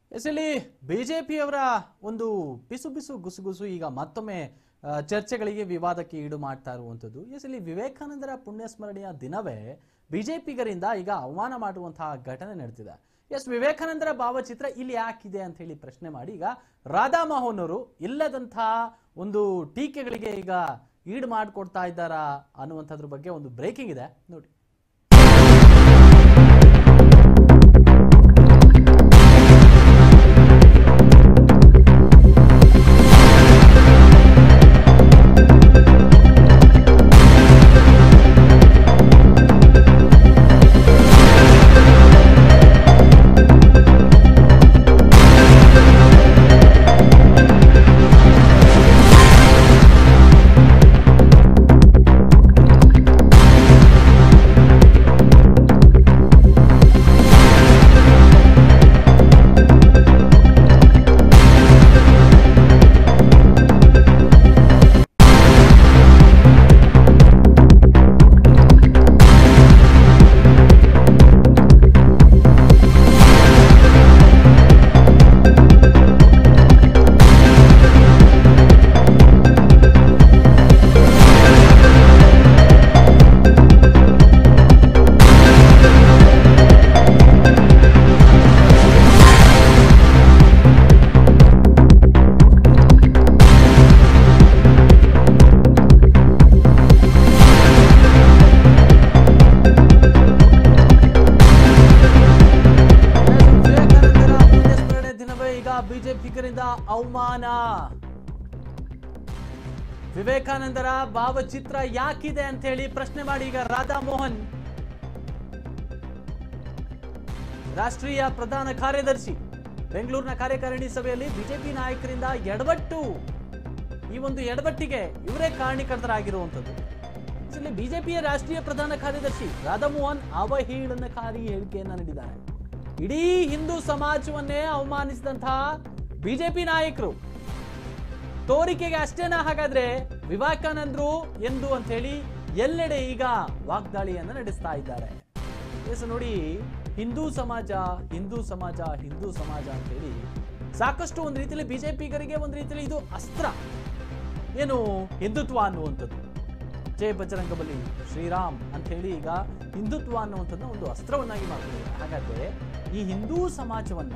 S ಇಲ್ಲಿ ಬಿಜೆಪಿಯವರ ಒಂದು ಬಿಸು ಬಿಸು ಗುಸುಗುಸು ಈಗ ಮತ್ತೊಮ್ಮೆ ಆ, ಚರ್ಚೆಗಳಿಗೆ ವಿವಾದಕ್ಕೆ ಈಡು ಮಾಡ್ತಾ ಇರುವಂಥದ್ದು ಎಸ್ ಇಲ್ಲಿ ವಿವೇಕಾನಂದರ ಪುಣ್ಯಸ್ಮರಣೆಯ ದಿನವೇ ಬಿಜೆಪಿಗರಿಂದ ಈಗ ಅವಮಾನ ಮಾಡುವಂತಹ ಘಟನೆ ನಡೆದಿದೆ ಎಸ್ ವಿವೇಕಾನಂದರ ಭಾವಚಿತ್ರ ಇಲ್ಲಿ ಯಾಕಿದೆ ಅಂತ ಹೇಳಿ ಪ್ರಶ್ನೆ ಮಾಡಿ ಈಗ ರಾಧಾ ಮೋಹನ್ ಅವರು ಇಲ್ಲದಂತಹ ಒಂದು ಟೀಕೆಗಳಿಗೆ ಈಗ ಈಡು ಮಾಡಿಕೊಡ್ತಾ ಇದ್ದಾರಾ ಅನ್ನುವಂಥದ್ರ ಬಗ್ಗೆ ಒಂದು ಬ್ರೇಕಿಂಗ್ ಇದೆ ನೋಡಿ ವಿವೇಕಾನಂದರ ಪುಣ್ಯಸ್ಮರಣೆ ದಿನವೇ ಈಗ ಬಿಜೆಪಿಗರಿಂದ ಅವಮಾನ ವಿವೇಕಾನಂದರ ಭಾವಚಿತ್ರ ಯಾಕಿದೆ ಅಂತ ಹೇಳಿ ಪ್ರಶ್ನೆ ಮಾಡಿ ಈಗ ರಾಧಾ ಮೋಹನ್ ರಾಷ್ಟ್ರೀಯ ಪ್ರಧಾನ ಕಾರ್ಯದರ್ಶಿ ಬೆಂಗಳೂರಿನ ಕಾರ್ಯಕಾರಿಣಿ ಸಭೆಯಲ್ಲಿ ಬಿಜೆಪಿ ನಾಯಕರಿಂದ ಎಡವಟ್ಟು ಈ ಒಂದು ಎಡವಟ್ಟಿಗೆ ಇವರೇ ಕಾರಣೀಕರ್ತರಾಗಿರುವಂಥದ್ದು ಇಲ್ಲಿ ಬಿಜೆಪಿಯ ರಾಷ್ಟ್ರೀಯ ಪ್ರಧಾನ ಕಾರ್ಯದರ್ಶಿ ರಾಧಾಮೋಹನ್ ಅವಹೇಳನಕಾರಿ ಹೇಳಿಕೆಯನ್ನ ನೀಡಿದ್ದಾರೆ ಇಡೀ ಹಿಂದೂ ಸಮಾಜವನ್ನೇ ಅವಮಾನಿಸಿದಂತಹ ಬಿಜೆಪಿ ನಾಯಕರು ತೋರಿಕೆಗೆ ಅಷ್ಟೇನಾ ಹಾಗಾದ್ರೆ ವಿವೇಕಾನಂದರು ಎಂದು ಅಂತ ಹೇಳಿ ಎಲ್ಲೆಡೆ ಈಗ ವಾಗ್ದಾಳಿಯನ್ನ ನಡೆಸ್ತಾ ಇದ್ದಾರೆ ಎಸ್ ನೋಡಿ ಹಿಂದೂ ಸಮಾಜ ಹಿಂದೂ ಸಮಾಜ ಹಿಂದೂ ಸಮಾಜ ಅಂತ ಹೇಳಿ ಸಾಕಷ್ಟು ಒಂದು ರೀತಿಯಲ್ಲಿ ಬಿಜೆಪಿಗರಿಗೆ ಒಂದು ರೀತಿಯಲ್ಲಿ ಇದು ಅಸ್ತ್ರ ಏನು ಹಿಂದುತ್ವ ಅನ್ನುವಂಥದ್ದು ಜಯ ಬಜರಂಗ ಬಲಿ ಶ್ರೀರಾಮ್ ಅಂತ ಹೇಳಿ ಈಗ ಹಿಂದುತ್ವ ಅನ್ನುವಂಥದ್ದನ್ನ ಒಂದು ಅಸ್ತ್ರವನ್ನಾಗಿ ಮಾಡ್ಕೊಂಡಿದ್ದಾರೆ ಹಾಗಾದ್ರೆ ಈ ಹಿಂದೂ ಸಮಾಜವನ್ನ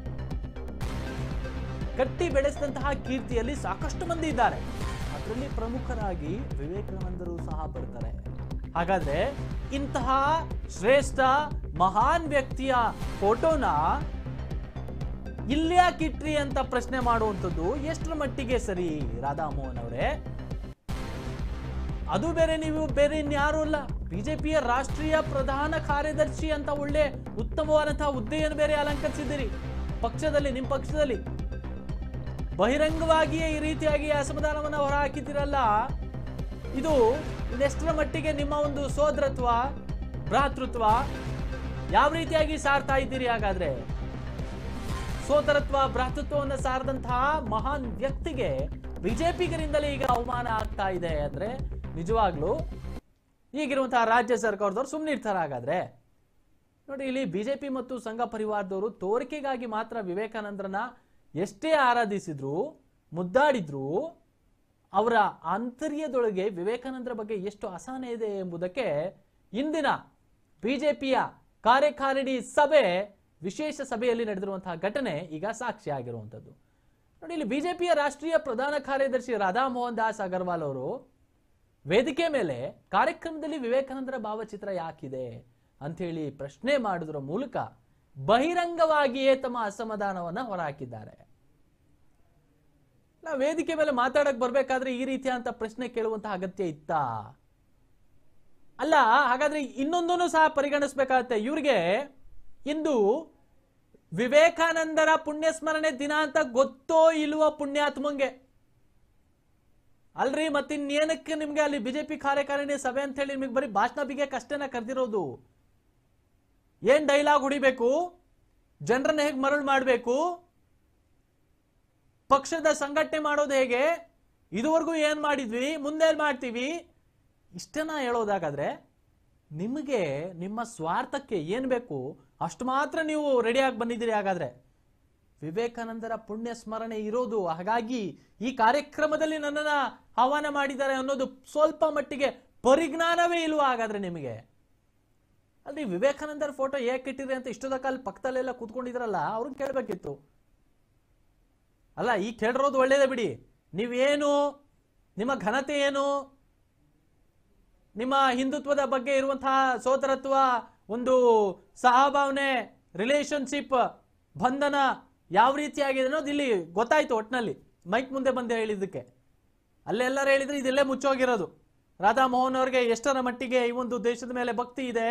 ಕಟ್ಟಿ ಬೆಳೆಸಿದಂತಹ ಕೀರ್ತಿಯಲ್ಲಿ ಸಾಕಷ್ಟು ಮಂದಿ ಇದ್ದಾರೆ ಅದರಲ್ಲಿ ಪ್ರಮುಖರಾಗಿ ವಿವೇಕಾನಂದರು ಸಹ ಬರ್ತಾರೆ ಹಾಗಾದ್ರೆ ಇಂತಹ ಶ್ರೇಷ್ಠ ಮಹಾನ್ ವ್ಯಕ್ತಿಯ ಫೋಟೋನ ಇಲ್ಯಾಕಿಟ್ರಿ ಅಂತ ಪ್ರಶ್ನೆ ಮಾಡುವಂಥದ್ದು ಎಷ್ಟರ ಮಟ್ಟಿಗೆ ಸರಿ ರಾಧಾಮೋಹನ್ ಅವರೇ ಅದು ಬೇರೆ ನೀವು ಬೇರೆ ಇನ್ಯಾರು ಅಲ್ಲ ಬಿಜೆಪಿಯ ರಾಷ್ಟ್ರೀಯ ಪ್ರಧಾನ ಕಾರ್ಯದರ್ಶಿ ಅಂತ ಒಳ್ಳೆ ಉತ್ತಮವಾದಂತಹ ಹುದ್ದೆಯನ್ನು ಬೇರೆ ಅಲಂಕರಿಸಿದ್ದೀರಿ ಪಕ್ಷದಲ್ಲಿ ನಿಮ್ಮ ಪಕ್ಷದಲ್ಲಿ ಬಹಿರಂಗವಾಗಿಯೇ ಈ ರೀತಿಯಾಗಿ ಅಸಮಾಧಾನವನ್ನು ಹೊರಹಾಕಿದ್ದೀರಲ್ಲ ಇದು ಇದೆಷ್ಟರ ಮಟ್ಟಿಗೆ ನಿಮ್ಮ ಒಂದು ಸೋದರತ್ವ ಭ್ರಾತೃತ್ವ ಯಾವ ರೀತಿಯಾಗಿ ಸಾರ್ತಾ ಇದ್ದೀರಿ ಹಾಗಾದ್ರೆ ಸೋದರತ್ವ ಭ್ರಾತೃತ್ವವನ್ನು ಸಾರದಂತಹ ಮಹಾನ್ ವ್ಯಕ್ತಿಗೆ ಬಿಜೆಪಿಗರಿಂದಲೇ ಈಗ ಅವಮಾನ ಆಗ್ತಾ ಇದೆ ಅಂದ್ರೆ ನಿಜವಾಗ್ಲೂ ಈಗಿರುವಂತಹ ರಾಜ್ಯ ಸರ್ಕಾರದವ್ರು ಸುಮ್ಮನೆ ಇರ್ತಾರ ಹಾಗಾದ್ರೆ ನೋಡಿ ಇಲ್ಲಿ ಬಿಜೆಪಿ ಮತ್ತು ಸಂಘ ಪರಿವಾರದವರು ತೋರಿಕೆಗಾಗಿ ಮಾತ್ರ ವಿವೇಕಾನಂದರನ್ನ ಎಷ್ಟೇ ಆರಾಧಿಸಿದ್ರು ಮುದ್ದಾಡಿದ್ರು ಅವರ ಆಂತರ್ಯದೊಳಗೆ ವಿವೇಕಾನಂದರ ಬಗ್ಗೆ ಎಷ್ಟು ಅಸಹನೆ ಇದೆ ಎಂಬುದಕ್ಕೆ ಇಂದಿನ ಬಿಜೆಪಿಯ ಕಾರ್ಯಕಾರಿಣಿ ಸಭೆ ವಿಶೇಷ ಸಭೆಯಲ್ಲಿ ನಡೆದಿರುವಂತಹ ಘಟನೆ ಈಗ ಸಾಕ್ಷಿಯಾಗಿರುವಂಥದ್ದು ನೋಡಿ ಇಲ್ಲಿ ಬಿಜೆಪಿಯ ರಾಷ್ಟ್ರೀಯ ಪ್ರಧಾನ ಕಾರ್ಯದರ್ಶಿ ರಾಧಾ ಮೋಹನ್ ದಾಸ್ ಅಗರ್ವಾಲ್ ಅವರು ವೇದಿಕೆ ಮೇಲೆ ಕಾರ್ಯಕ್ರಮದಲ್ಲಿ ವಿವೇಕಾನಂದರ ಭಾವಚಿತ್ರ ಯಾಕಿದೆ ಅಂಥೇಳಿ ಪ್ರಶ್ನೆ ಮಾಡುವುದರ ಮೂಲಕ ಬಹಿರಂಗವಾಗಿಯೇ ತಮ್ಮ ಅಸಮಾಧಾನವನ್ನ ಹೊರಹಾಕಿದ್ದಾರೆ ನಾ ವೇದಿಕೆ ಮೇಲೆ ಮಾತಾಡಕ್ ಬರ್ಬೇಕಾದ್ರೆ ಈ ರೀತಿಯಾದಂತ ಪ್ರಶ್ನೆ ಕೇಳುವಂತಹ ಅಗತ್ಯ ಇತ್ತಾ ಅಲ್ಲ ಹಾಗಾದ್ರೆ ಇನ್ನೊಂದನ್ನು ಸಹ ಪರಿಗಣಿಸ್ಬೇಕಾಗತ್ತೆ ಇವ್ರಿಗೆ ಇಂದು ವಿವೇಕಾನಂದರ ಪುಣ್ಯಸ್ಮರಣೆ ದಿನ ಅಂತ ಗೊತ್ತೋ ಇಲ್ವೋ ಪುಣ್ಯಾತ್ಮಂಗೆ ಅಲ್ರಿ ಮತ್ತಿನ್ನೇನಕ್ಕೆ ನಿಮ್ಗೆ ಅಲ್ಲಿ ಬಿಜೆಪಿ ಕಾರ್ಯಕಾರಿಣಿ ಸಭೆ ಅಂತ ಹೇಳಿ ನಿಮಗೆ ಬರೀ ಭಾಷಣ ಬಿಗೆ ಕಷ್ಟನ ಕರೆದಿರೋದು ಏನ್ ಡೈಲಾಗ್ ಹೊಡಿಬೇಕು ಜನರನ್ನ ಹೇಗೆ ಮರಳು ಮಾಡಬೇಕು ಪಕ್ಷದ ಸಂಘಟನೆ ಮಾಡೋದು ಹೇಗೆ ಇದುವರೆಗೂ ಏನ್ ಮಾಡಿದ್ವಿ ಮುಂದೆ ಏನ್ ಮಾಡ್ತೀವಿ ಇಷ್ಟನ್ನ ಹೇಳೋದಾಗಾದ್ರೆ ನಿಮಗೆ ನಿಮ್ಮ ಸ್ವಾರ್ಥಕ್ಕೆ ಏನ್ ಬೇಕು ಅಷ್ಟು ಮಾತ್ರ ನೀವು ರೆಡಿಯಾಗಿ ಬಂದಿದ್ದೀರಿ ಹಾಗಾದ್ರೆ ವಿವೇಕಾನಂದರ ಪುಣ್ಯ ಸ್ಮರಣೆ ಇರೋದು ಹಾಗಾಗಿ ಈ ಕಾರ್ಯಕ್ರಮದಲ್ಲಿ ನನ್ನನ್ನ ಆಹ್ವಾನ ಮಾಡಿದ್ದಾರೆ ಅನ್ನೋದು ಸ್ವಲ್ಪ ಮಟ್ಟಿಗೆ ಪರಿಜ್ಞಾನವೇ ಇಲ್ವಾ ಹಾಗಾದ್ರೆ ನಿಮಗೆ ಅಲ್ಲಿ ವಿವೇಕಾನಂದರ ಫೋಟೋ ಏಕೆ ಇಟ್ಟಿರಿ ಅಂತ ಇಷ್ಟದ ಕಾಲ ಪಕ್ಕದಲ್ಲೆಲ್ಲ ಕೂತ್ಕೊಂಡಿದ್ರಲ್ಲ ಅವ್ರನ್ನ ಕೇಳಬೇಕಿತ್ತು ಅಲ್ಲ ಈ ಕೇಳಿರೋದು ಒಳ್ಳೇದೇ ಬಿಡಿ ನೀವೇನು ನಿಮ್ಮ ಘನತೆ ಏನು ನಿಮ್ಮ ಹಿಂದುತ್ವದ ಬಗ್ಗೆ ಇರುವಂತಹ ಸೋದರತ್ವ ಒಂದು ಸಹಭಾವನೆ ರಿಲೇಶನ್ಶಿಪ್ ಬಂಧನ ಯಾವ ರೀತಿಯಾಗಿದೆ ಅನ್ನೋದು ಇಲ್ಲಿ ಗೊತ್ತಾಯ್ತು ಒಟ್ನಲ್ಲಿ ಮೈಕ್ ಮುಂದೆ ಬಂದೆ ಹೇಳಿದ್ದಕ್ಕೆ ಅಲ್ಲೆಲ್ಲರೂ ಹೇಳಿದ್ರೆ ಇದೆಲ್ಲೇ ಮುಚ್ಚೋಗಿರೋದು ರಾಧಾ ಮೋಹನ್ ಅವ್ರಿಗೆ ಎಷ್ಟರ ಮಟ್ಟಿಗೆ ಈ ಒಂದು ದೇಶದ ಮೇಲೆ ಭಕ್ತಿ ಇದೆ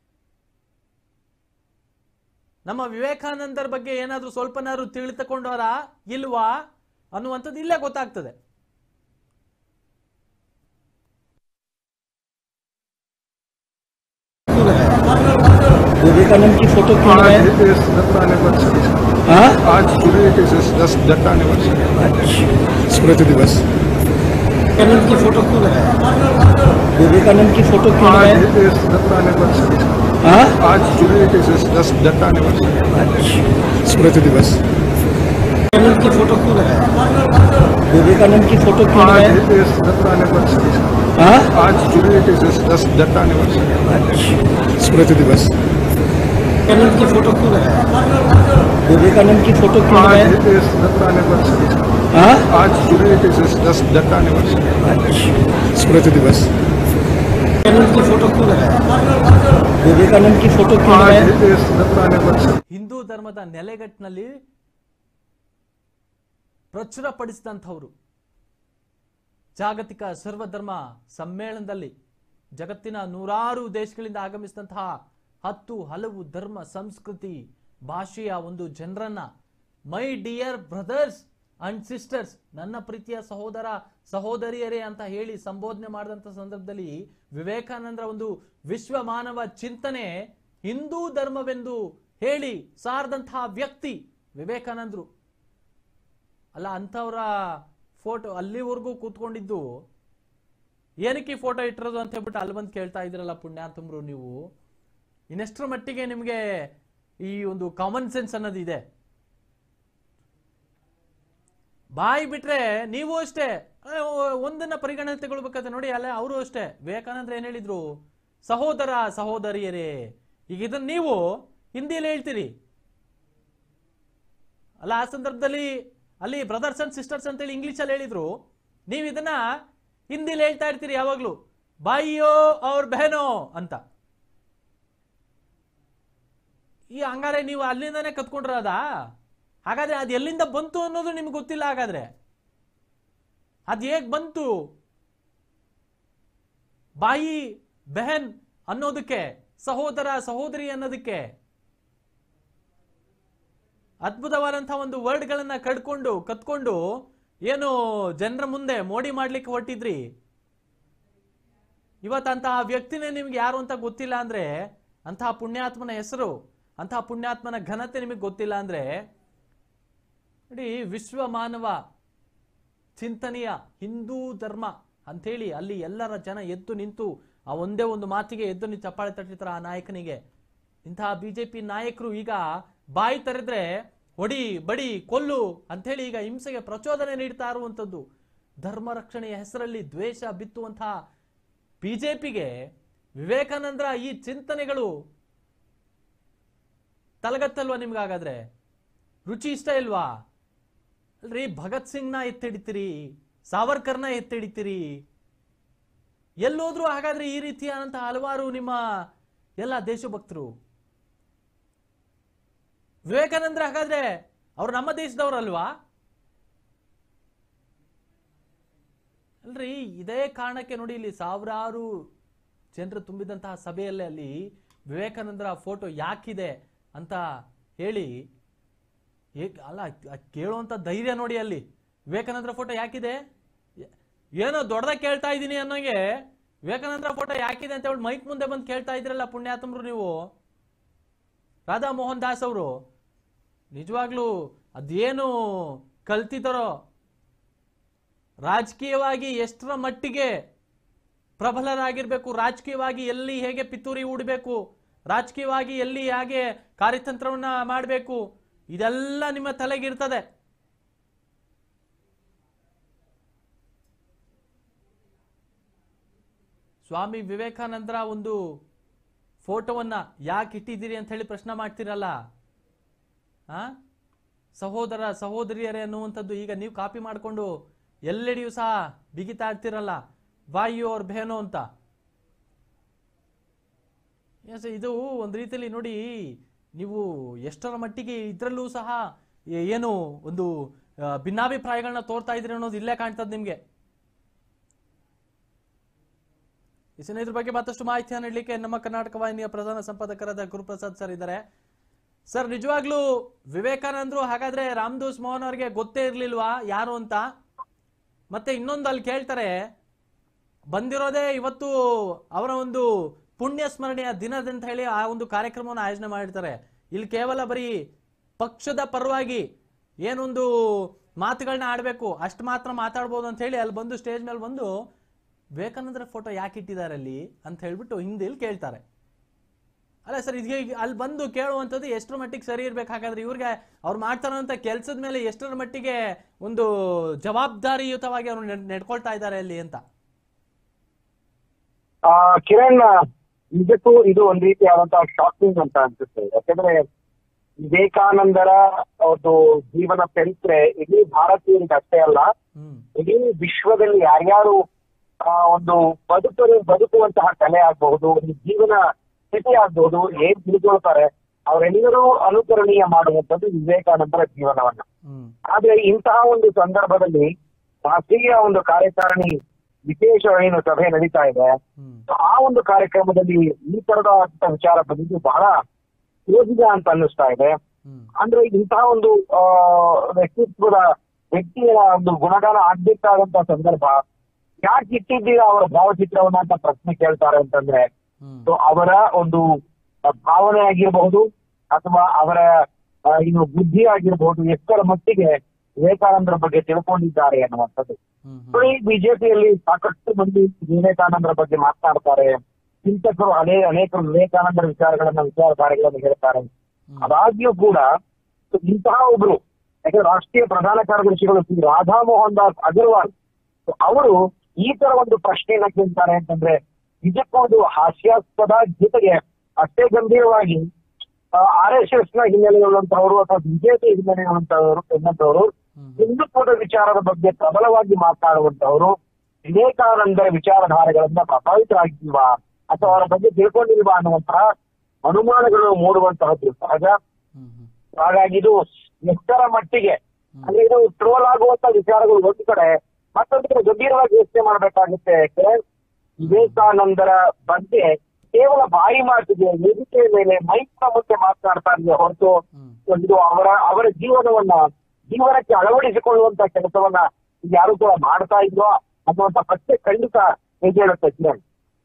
ನಮ್ಮ ವಿವೇಕಾನಂದರ ಬಗ್ಗೆ ಏನಾದ್ರೂ ಸ್ವಲ್ಪನಾದ್ರು ತಿಳಿದುಕೊಂಡವರ ಇಲ್ವಾ ಅನ್ನುವಂಥದ್ದು ಇಲ್ಲೇ ಗೊತ್ತಾಗ್ತದೆ विवेकानंद की फोटो क्यों आज है it is Datta anniversary. हाँ आज today it is just Datta anniversary. स्मृति दिवस विवेकानंद की फोटो क्यों है विवेकानंद की फोटो क्यों आज है it is Datta anniversary. हाँ आज today it is just Datta anniversary. स्मृति दिवस विवेकानंद की फोटो क्यों है विवेकानंद की फोटो क्यों आज है it is Datta anniversary. हाँ आज today it is just Datta anniversary. स्मृति दिवस विवेकानंद की फोटो क्यों है विवेकानंद की फोटो क्यों आज है it is Datta anniversary. हाँ आज today it is just Datta anniversary. स्मृति दिवस विवेकानंद की फोटो क्यों है विवेकानंद की फोटो क्यों आज है it is Datta anniversary. Hindu ಧರ್ಮದ ನೆಲೆಗಟ್ಟಿನಲ್ಲಿ ಪ್ರಚುರಪಡಿಸಿದಂಥವ್ರು ಜಾಗತಿಕ ಸರ್ವಧರ್ಮ ಸಮ್ಮೇಳನದಲ್ಲಿ ಜಗತ್ತಿನ ನೂರಾರು ದೇಶಗಳಿಂದ ಆಗಮಿಸಿದಂತಹ ಹತ್ತು ಹಲವು ಧರ್ಮ ಸಂಸ್ಕೃತಿ ಭಾಷೆಯ ಒಂದು ಜನರನ್ನ my dear brothers and sisters ನನ್ನ ಪ್ರೀತಿಯ ಸಹೋದರ ಸಹೋದರಿಯರೇ ಅಂತ ಹೇಳಿ ಸಂಬೋಧನೆ ಮಾಡಿದಂಥ ಸಂದರ್ಭದಲ್ಲಿ ವಿವೇಕಾನಂದರ ಒಂದು ವಿಶ್ವ ಮಾನವ ಚಿಂತನೆ ಹಿಂದೂ ಧರ್ಮವೆಂದು ಹೇಳಿ ಸಾರದಂತಹ ವ್ಯಕ್ತಿ ವಿವೇಕಾನಂದರು ಅಲ್ಲ ಅಂಥವ್ರ ಫೋಟೋ ಅಲ್ಲಿವರೆಗೂ ಕೂತ್ಕೊಂಡಿದ್ದು ಏನಕ್ಕೆ ಈ ಫೋಟೋ ಇಟ್ಟಿರೋದು ಅಂತ ಹೇಳ್ಬಿಟ್ಟು ಅಲ್ಲಿ ಬಂದು ಕೇಳ್ತಾ ಇದ್ದೀರಲ್ಲ ಪುಣ್ಯಾತಮ್ರು ನೀವು ಇನ್ನೆಷ್ಟರ ಮಟ್ಟಿಗೆ ನಿಮಗೆ ಈ ಒಂದು ಕಾಮನ್ ಸೆನ್ಸ್ ಅನ್ನೋದು ಇದೆ ಬಾಯಿ ಬಿಟ್ರೆ ನೀವು ಅಷ್ಟೇ ಆ, ಒಂದನ್ನ ಪರಿಗಣನೆ ತಗೊಳ್ಬೇಕಾದ್ರೆ ನೋಡಿ ಅಲ್ಲ ಅವರು ಅಷ್ಟೇ ವಿವೇಕಾನಂದ್ರ ಏನ್ ಹೇಳಿದ್ರು ಸಹೋದರ ಸಹೋದರಿಯರೇ ಈಗ ಇದನ್ನ ನೀವು ಹಿಂದಿಯಲ್ಲಿ ಹೇಳ್ತೀರಿ ಅಲ್ಲ ಆ ಸಂದರ್ಭದಲ್ಲಿ ಅಲ್ಲಿ ಬ್ರದರ್ಸ್ ಅಂಡ್ ಸಿಸ್ಟರ್ಸ್ ಅಂತೇಳಿ ಇಂಗ್ಲಿಷಲ್ಲಿ ಹೇಳಿದ್ರು ನೀವು ಇದನ್ನ ಹಿಂದಿಲಿ ಹೇಳ್ತಾ ಇರ್ತೀರಿ ಯಾವಾಗ್ಲೂ ಬಾಯಿಯೋ ಅವ್ರ ಬೆಹನೋ ಅಂತ ಈ ಹಂಗಾರೆ ನೀವು ಅಲ್ಲಿಂದಾನೆ ಕತ್ಕೊಂಡ್ರದ ಹಾಗಾದ್ರೆ ಅದು ಎಲ್ಲಿಂದ ಬಂತು ಅನ್ನೋದು ನಿಮ್ಗೆ ಗೊತ್ತಿಲ್ಲ ಹಾಗಾದ್ರೆ ಅದು ಹೇಗ್ ಬಂತು ಬಾಯಿ ಬೆಹನ್ ಅನ್ನೋದಕ್ಕೆ ಸಹೋದರ ಸಹೋದರಿ ಅನ್ನೋದಕ್ಕೆ ಅದ್ಭುತವಾದಂತಹ ಒಂದು ವರ್ಡ್ಗಳನ್ನ ಕಡ್ಕೊಂಡು ಕತ್ಕೊಂಡು ಏನು ಜನರ ಮುಂದೆ ಮೋಡಿ ಮಾಡ್ಲಿಕ್ಕೆ ಹೊರಟಿದ್ರಿ ಇವತ್ತಂತಹ ವ್ಯಕ್ತಿನೇ ನಿಮ್ಗೆ ಯಾರು ಅಂತ ಗೊತ್ತಿಲ್ಲ ಅಂದ್ರೆ ಅಂತಹ ಪುಣ್ಯಾತ್ಮನ ಹೆಸರು ಅಂತಹ ಪುಣ್ಯಾತ್ಮನ ಘನತೆ ನಿಮಗೆ ಗೊತ್ತಿಲ್ಲ ಅಂದ್ರೆ ನೋಡಿ ವಿಶ್ವ ಮಾನವ ಚಿಂತನೆಯ ಹಿಂದೂ ಧರ್ಮ ಅಂಥೇಳಿ ಅಲ್ಲಿ ಎಲ್ಲರ ಜನ ಎದ್ದು ನಿಂತು ಆ ಒಂದೇ ಒಂದು ಮಾತಿಗೆ ಎದ್ದು ನಿಂತು ಚಪ್ಪಾಳೆ ತಟ್ಟಿರ್ತಾರೆ ಆ ನಾಯಕನಿಗೆ ಇಂತಹ ಬಿಜೆಪಿ ನಾಯಕರು ಈಗ ಬಾಯಿ ತೆರೆದ್ರೆ ಹೊಡಿ ಬಡಿ ಕೊಲ್ಲು ಅಂಥೇಳಿ ಈಗ ಹಿಂಸೆಗೆ ಪ್ರಚೋದನೆ ನೀಡ್ತಾ ಇರುವಂಥದ್ದು ಧರ್ಮ ರಕ್ಷಣೆಯ ಹೆಸರಲ್ಲಿ ದ್ವೇಷ ಬಿತ್ತುವಂತಹ ಬಿಜೆಪಿಗೆ ವಿವೇಕಾನಂದರ ಈ ಚಿಂತನೆಗಳು ತಲಗತ್ತಲ್ವಾ ನಿಮ್ಗಾಗಾದ್ರೆ ರುಚಿ ಇಷ್ಟ ಇಲ್ವಾ ಅಲ್ರಿ ಭಗತ್ ಸಿಂಗ್ನ ಎತ್ತಿಡಿತೀರಿ ಸಾವರ್ಕರ್ನ ಎತ್ತಿಡಿತೀರಿ ಎಲ್ಲೋದ್ರೂ ಹಾಗಾದ್ರೆ ಈ ರೀತಿಯಾದಂತಹ ಹಲವಾರು ನಿಮ್ಮ ಎಲ್ಲ ದೇಶಭಕ್ತರು ವಿವೇಕಾನಂದ್ರ ಹಾಗಾದ್ರೆ ಅವ್ರು ನಮ್ಮ ದೇಶದವ್ರಲ್ವಾ ಅಲ್ರಿ ಇದೇ ಕಾರಣಕ್ಕೆ ನೋಡಿ ಇಲ್ಲಿ ಸಾವಿರಾರು ಜನರು ತುಂಬಿದಂತಹ ಸಭೆಯಲ್ಲೇ ಅಲ್ಲಿ ವಿವೇಕಾನಂದರ ಫೋಟೋ ಯಾಕಿದೆ ಅಂತ ಹೇಳಿ ಏಕ್ ಅಲ್ಲ ಅದ್ ಕೇಳುವಂತ ಧೈರ್ಯ ನೋಡಿ ಅಲ್ಲಿ ವಿವೇಕಾನಂದರ ಫೋಟೋ ಯಾಕಿದೆ ಏ- ಏನೋ ದೊಡ್ಡದಾಗಿ ಕೇಳ್ತಾ ಇದ್ದೀನಿ ಅನ್ನೋಗೆ ವಿವೇಕಾನಂದರ ಫೋಟೋ ಯಾಕಿದೆ ಅಂತ ಹೇಳಿ ಮೈಕ್ ಮುಂದೆ ಬಂದು ಕೇಳ್ತಾ ಇದ್ರಲ್ಲ ಪುಣ್ಯಾತಮ್ರು ನೀವು ರಾಧಾ ಮೋಹನ್ ದಾಸ್ ಅವರು ನಿಜವಾಗ್ಲೂ ಅದೇನು ಕಲ್ತಿದ್ದಾರೋ ರಾಜಕೀಯವಾಗಿ ಎಷ್ಟರ ಮಟ್ಟಿಗೆ ಪ್ರಬಲರಾಗಿರ್ಬೇಕು ರಾಜಕೀಯವಾಗಿ ಎಲ್ಲಿ ಹೇಗೆ ಪಿತೂರಿ ಹೂಡಬೇಕು ರಾಜಕೀಯವಾಗಿ ಎಲ್ಲಿ ಹೇಗೆ ಕಾರ್ಯತಂತ್ರವನ್ನ ಮಾಡಬೇಕು ಇದೆಲ್ಲ ನಿಮ್ಮ ತಲೆಗಿರ್ತದೆ ಸ್ವಾಮಿ ವಿವೇಕಾನಂದರ ಒಂದು ಫೋಟೋವನ್ನ ಯಾಕೆ ಇಟ್ಟಿದ್ದೀರಿ ಅಂತ ಹೇಳಿ ಪ್ರಶ್ನೆ ಮಾಡ್ತೀರಲ್ಲ ಆ ಸಹೋದರ ಸಹೋದರಿಯರೇ ಅನ್ನುವಂಥದ್ದು ಈಗ ನೀವು ಕಾಪಿ ಮಾಡಿಕೊಂಡು ಎಲ್ಲೆಡೆಯೂ ಸಹ ಬಿಗಿತಾ ಇರ್ತೀರಲ್ಲ ವಾಯು ಅವ್ರ ಬೇನೋ ಅಂತ ಎಸ್ ಇದು ಒಂದು ರೀತಿಯಲ್ಲಿ ನೋಡಿ ನೀವು ಎಷ್ಟರ ಮಟ್ಟಿಗೆ ಇದರಲ್ಲೂ ಸಹ ಏ- ಏನು ಒಂದು ಆ, ಭಿನ್ನಾಭಿಪ್ರಾಯಗಳನ್ನ ತೋರ್ತಾ ಇದ್ರಿ ಅನ್ನೋದು ಇಲ್ಲೇ ಕಾಣ್ತದೆ ನಿಮಗೆ ಇನ್ನು ಇದ್ರ ಬಗ್ಗೆ ಮತ್ತಷ್ಟು ಮಾಹಿತಿಯನ್ನು ನೀಡಲಿಕ್ಕೆ ನಮ್ಮ ಕರ್ನಾಟಕ ವಾಹಿನಿಯ ಪ್ರಧಾನ ಸಂಪಾದಕರಾದ ಗುರುಪ್ರಸಾದ್ ಸರ್ ಇದ್ದಾರೆ ಸರ್ ನಿಜವಾಗ್ಲೂ ವಿವೇಕಾನಂದರು ಹಾಗಾದ್ರೆ ರಾಮದಾಸ್ ಮೋಹನ್ ಅವರಿಗೆ ಗೊತ್ತೇ ಇರ್ಲಿಲ್ವಾ ಯಾರು ಅಂತ ಮತ್ತೆ ಇನ್ನೊಂದು ಅಲ್ಲಿ ಕೇಳ್ತಾರೆ ಬಂದಿರೋದೇ ಇವತ್ತು ಅವರ ಒಂದು ಪುಣ್ಯ ಸ್ಮರಣೆಯ ದಿನದಂತ ಹೇಳಿ ಆ ಒಂದು ಕಾರ್ಯಕ್ರಮವನ್ನು ಆಯೋಜನೆ ಮಾಡಿರ್ತಾರೆ ಇಲ್ಲಿ ಕೇವಲ ಬರೀ ಪಕ್ಷದ ಪರವಾಗಿ ಏನೊಂದು ಮಾತುಗಳನ್ನ ಆಡಬೇಕು ಅಷ್ಟು ಮಾತ್ರ ಮಾತಾಡ್ಬೋದು ಅಂತ ಹೇಳಿ ಅಲ್ಲಿ ಬಂದು ಸ್ಟೇಜ್ ಮೇಲೆ ಬಂದು ವಿವೇಕಾನಂದರ ಫೋಟೋ ಯಾಕೆ ಇಟ್ಟಿದ್ದಾರೆ ಅಲ್ಲಿ ಅಂತ ಹೇಳ್ಬಿಟ್ಟು ಹಿಂದಿಲಿ ಕೇಳ್ತಾರೆ ಅಲ್ಲ ಸರ್ ಇದಕ್ಕೆ ಈಗ ಅಲ್ಲಿ ಬಂದು ಕೇಳುವಂಥದ್ದು ಎಷ್ಟರ ಮಟ್ಟಿಗೆ ಸರಿ ಇರ್ಬೇಕು ಹಾಗಾದ್ರೆ ಇವ್ರಿಗೆ ಅವ್ರು ಮಾಡ್ತಾರಂತ ಕೆಲಸದ ಮೇಲೆ ಎಷ್ಟರ ಮಟ್ಟಿಗೆ ಒಂದು ಜವಾಬ್ದಾರಿಯುತವಾಗಿ ಅವ್ರು ನಡ್- ನಡ್ಕೊಳ್ತಾ ಇದ್ದಾರೆ ಅಲ್ಲಿ ಅಂತ ಆ ಕಿರಣ್ ನಿಜಕ್ಕೂ ಇದು ಒಂದ್ ರೀತಿಯಾದಂತಹ ಶಾಕಿಂಗ್ ಅಂತ ಅನ್ಸುತ್ತೆ ಯಾಕಂದ್ರೆ ವಿವೇಕಾನಂದರ ಒಂದು ಜೀವನ ಚರಿತ್ರೆ ಇಡೀ ಭಾರತೀಯರಿಗೆ ಅಷ್ಟೇ ಅಲ್ಲ ಹ್ಮ್ ಇಡೀ ವಿಶ್ವದಲ್ಲಿ ಯಾರ್ಯಾರು ಆ ಒಂದು ಬದುಕಲು ಬದುಕುವಂತಹ ಕಲೆ ಆಗಬಹುದು ಒಂದು ಜೀವನ ಸ್ಥಿತಿ ಆಗಬಹುದು ಏನ್ ತಿಳ್ಕೊಳ್ತಾರೆ ಅವರೆಲ್ಲರೂ ಅನುಕರಣೀಯ ಮಾಡುವಂತದ್ದು ವಿವೇಕಾನಂದರ ಜೀವನವನ್ನ ಹ್ಮ್ ಆದ್ರೆ ಇಂತಹ ಒಂದು ಸಂದರ್ಭದಲ್ಲಿ ರಾಷ್ಟ್ರೀಯ ಒಂದು ಕಾರ್ಯಕಾರಿಣಿ ವಿಶೇಷ ಏನು ಸಭೆ ನಡೀತಾ ಇದೆ ಹ್ಮ್ ಆ ಒಂದು ಕಾರ್ಯಕ್ರಮದಲ್ಲಿ ಈ ತರದ ವಿಚಾರ ಬಂದಿದ್ದು ಬಹಳ ಯೋಜಿತ ಅಂತ ಅನ್ನಿಸ್ತಾ ಇದೆ ಹ್ಮ್ ಅಂದ್ರೆ ಇಂತಹ ಒಂದು ಆ ವ್ಯಕ್ತಿತ್ವದ ವ್ಯಕ್ತಿಯ ಒಂದು ಗುಣಗಾನ ಆಗ್ಬೇಕಾದಂತ ಸಂದರ್ಭ ಯಾಕೆ ಇಟ್ಟಿದ್ದೀರಾ ಅವರ ಭಾವಚಿತ್ರವನ್ನ ಅಂತ ಪ್ರಶ್ನೆ ಕೇಳ್ತಾರೆ ಅಂತಂದ್ರೆ ಹ್ಮ್ ಸೊ ಅವರ ಒಂದು ಭಾವನೆ ಆಗಿರಬಹುದು ಅಥವಾ ಅವರ ಆ, ಏನು ಬುದ್ಧಿ ಆಗಿರಬಹುದು ಎಷ್ಟರ ಮಟ್ಟಿಗೆ ವಿವೇಕಾನಂದರ ಬಗ್ಗೆ ತಿಳ್ಕೊಂಡಿದ್ದಾರೆ ಅನ್ನುವಂಥದ್ದು ಹ್ಮ್ ಹ್ಮ್ ನೋಡಿ ಬಿಜೆಪಿಯಲ್ಲಿ ಸಾಕಷ್ಟು ಮಂದಿ ವಿವೇಕಾನಂದರ ಬಗ್ಗೆ ಮಾತನಾಡ್ತಾರೆ ಚಿಂತಕರು ಅನೇ ಅನೇಕರು ವಿವೇಕಾನಂದರ ವಿಚಾರಗಳನ್ನ ವಿಚಾರಧಾರೆಗಳನ್ನು ಹೇಳ್ತಾರೆ ಅದಾಗ್ಯೂ ಕೂಡ ಇಂತಹ ಒಬ್ರು ಯಾಕಂದ್ರೆ ರಾಷ್ಟ್ರೀಯ ಪ್ರಧಾನ ಕಾರ್ಯದರ್ಶಿಗಳು ಶ್ರೀ ರಾಧಾ ಮೋಹನ್ ದಾಸ್ ಅಗರ್ವಾಲ್ ಅವರು ಈ ತರ ಒಂದು ಪ್ರಶ್ನೆಯನ್ನ ಕೇಳ್ತಾರೆ ಅಂತಂದ್ರೆ ನಿಜಕ್ಕೂ ಒಂದು ಹಾಸ್ಯಾಸ್ಪದ ಜೊತೆಗೆ ಅಷ್ಟೇ ಗಂಭೀರವಾಗಿ ಆರ್ ಎಸ್ ಎಸ್ ನ ಹಿನ್ನೆಲೆಯುಳ್ಳಂತವರು ಅಥವಾ ಬಿಜೆಪಿ ಹಿನ್ನೆಲೆಯುಳ್ಳಂತವರು ಎನ್ನಂತವರು ಹ್ಮ್ ಹಿಂದುತ್ವದ ವಿಚಾರದ ಬಗ್ಗೆ ಪ್ರಬಲವಾಗಿ ಮಾತನಾಡುವಂತವರು ವಿವೇಕಾನಂದರ ವಿಚಾರಧಾರೆಗಳಿಂದ ಪ್ರಭಾವಿತರಾಗಿಲ್ವಾ ಅಥವಾ ಅವರ ಬಗ್ಗೆ ತಿಳ್ಕೊಂಡಿಲ್ವಾ ಅನ್ನುವಂತಹ ಅನುಮಾನಗಳು ಮೂಡುವಂತಹದ್ದು ಸಹಜ ಹ್ಮ್ ಹ್ಮ್ ಹಾಗಾಗಿ ಇದು ಎಷ್ಟರ ಮಟ್ಟಿಗೆ ಅಂದ್ರೆ ಇದು ಟ್ರೋಲ್ ಆಗುವಂತ ವಿಚಾರಗಳು ಒಂದು ಕಡೆ ಮತ್ತೊಂದು ಕಡೆ ಗಂಭೀರವಾಗಿ ಯೋಚನೆ ಮಾಡಬೇಕಾಗುತ್ತೆ ಯಾಕೆ ವಿವೇಕಾನಂದರ ಬಗ್ಗೆ ಕೇವಲ ಬಾಯಿ ಮಾತಿಗೆ ವೇದಿಕೆಯ ಮೇಲೆ ಮೈಕ್ನ ಮುಂದೆ ಮಾತನಾಡ್ತಾ ಇದೆ ಹೊರತು ಹ್ಮ್ ಒಂದು ಅವರ ಅವರ ಜೀವನವನ್ನ ಜೀವನಕ್ಕೆ ಅಳವಡಿಸಿಕೊಳ್ಳುವಂತ ಕೆಲಸವನ್ನ ಯಾರು ಕೂಡ ಮಾಡ್ತಾ ಇದ್ರೋ ಅನ್ನುವಂತ ಪ್ರಶ್ನೆ ಖಂಡಿತ ಹೇಳುತ್ತೆ ಕಿರಣ್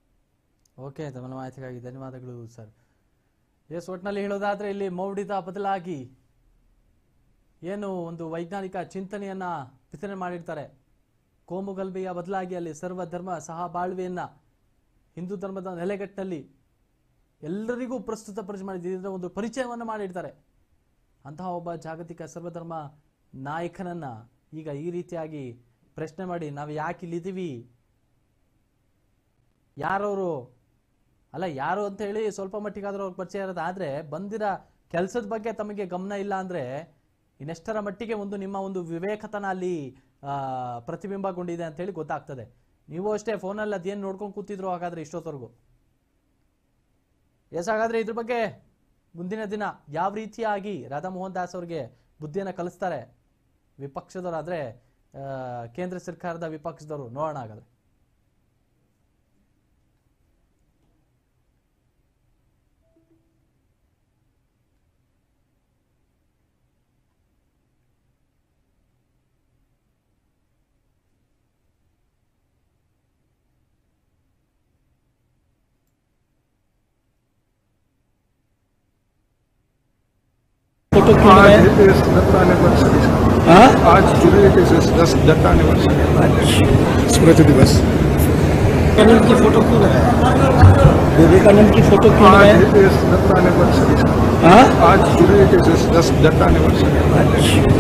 ಓಕೆ ತಮ್ಮ ಮಾಹಿತಿಗಾಗಿ ಧನ್ಯವಾದಗಳು ಸರ್ ಎಸ್ ಒಟ್ಟಿನಲ್ಲಿ ಹೇಳೋದಾದ್ರೆ ಇಲ್ಲಿ ಮೌಢ್ಯದ ಬದಲಾಗಿ ಏನು ಒಂದು ವೈಜ್ಞಾನಿಕ ಚಿಂತನೆಯನ್ನ ವಿತರಣೆ ಮಾಡಿರ್ತಾರೆ ಕೋಮುಗಲ್ಭೆಯ ಬದಲಾಗಿ ಅಲ್ಲಿ ಸರ್ವಧರ್ಮ ಸಹಬಾಳ್ವೆಯನ್ನ ಹಿಂದೂ ಧರ್ಮದ ನೆಲೆಗಟ್ಟಿನಲ್ಲಿ ಎಲ್ಲರಿಗೂ ಪ್ರಸ್ತುತಪಡಿಸಿ ಮಾಡಿದ ಒಂದು ಪರಿಚಯವನ್ನು ಮಾಡಿರ್ತಾರೆ ಅಂತಹ ಒಬ್ಬ ಜಾಗತಿಕ ಸರ್ವಧರ್ಮ ನಾಯಕನನ್ನ ಈಗ ಈ ರೀತಿಯಾಗಿ ಪ್ರಶ್ನೆ ಮಾಡಿ ನಾವು ಯಾಕೆ ಇಲ್ಲಿದ್ದೀವಿ ಯಾರವರು ಅಲ್ಲ ಯಾರು ಅಂತ ಹೇಳಿ ಸ್ವಲ್ಪ ಮಟ್ಟಿಗಾದ್ರೂ ಅವ್ರಿಗೆ ಪರಿಚಯ ಇರೋದು ಆದ್ರೆ ಬಂದಿರ ಕೆಲಸದ ಬಗ್ಗೆ ತಮಗೆ ಗಮನ ಇಲ್ಲ ಅಂದ್ರೆ ಇನ್ನೆಷ್ಟರ ಮಟ್ಟಿಗೆ ಒಂದು ನಿಮ್ಮ ಒಂದು ವಿವೇಕತನ ಅಲ್ಲಿ ಆ, ಪ್ರತಿಬಿಂಬಗೊಂಡಿದೆ ಅಂತ ಹೇಳಿ ಗೊತ್ತಾಗ್ತದೆ ನೀವು ಅಷ್ಟೇ ಫೋನಲ್ಲಿ ಅದೇನು ನೋಡ್ಕೊಂಡು ಕೂತಿದ್ರು ಹಾಗಾದ್ರೆ ಇಷ್ಟೊತ್ತವರೆಗೂ ಎಸ್ ಹಾಗಾದ್ರೆ ಇದ್ರ ಬಗ್ಗೆ ಮುಂದಿನ ದಿನ ಯಾವ ರೀತಿಯಾಗಿ ರಾಧಾ ಮೋಹನ್ ದಾಸ್ ಅವ್ರಿಗೆ ಬುದ್ಧಿಯನ್ನು ಕಲಿಸ್ತಾರೆ ವಿಪಕ್ಷದವರಾದ್ರೆ ಆ, ಕೇಂದ್ರ ಸರ್ಕಾರದ ವಿಪಕ್ಷದವರು ನೋಡೋಣ ಹಾಗಾದ್ರೆ फोटो क्यों आज है इस दत्त एनिवर्सरी हाँ आज जुलाई इट इज दस दत्त एनिवर्सरी स्मृति दिवस विवेकानंद की फोटो क्यों लगाया विवेकानंद की फोटो क्यों आज लगाया इस दत्त एनिवर्सरी हाँ आज टुडे इट इज दस दत्त एनिवर्सरी अच्छा